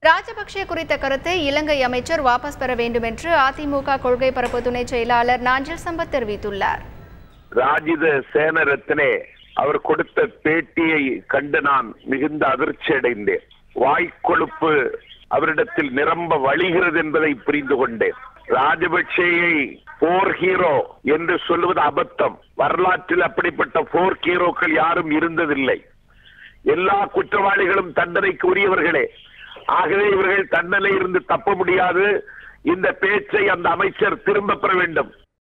ராஜபக்சே குறித்த கருத்தை இலங்கை அமைச்சர் வாபஸ் பெற வேண்டும் என்று அதிமுக கொள்கை பரப்பு துணை செயலாளர் நாஞ்சில் சம்பத் தெரிவித்துள்ளார் ராஜித சேனரத்னே அவர் கொடுத்த பேட்டியை கண்டு நான் மிகுந்த அதிர்ச்சி அடைந்தேன் வாய்க்கொழுப்பு அவரிடத்தில் நிரம்ப வழிகிறது என்பதை புரிந்து கொண்டேன் ராஜபக்சேயை போர் ஹீரோ என்று சொல்லுவது அபத்தம் வரலாற்றில் அப்படிப்பட்ட போர் ஹீரோக்கள் யாரும் இருந்ததில்லை எல்லா குற்றவாளிகளும் தண்டனைக்கு உரியவர்களே ஆகவே இவர்கள் தண்டனை இருந்து தப்ப முடியாது இந்த பேச்சை அந்த அமைச்சர் திரும்ப பெற வேண்டும்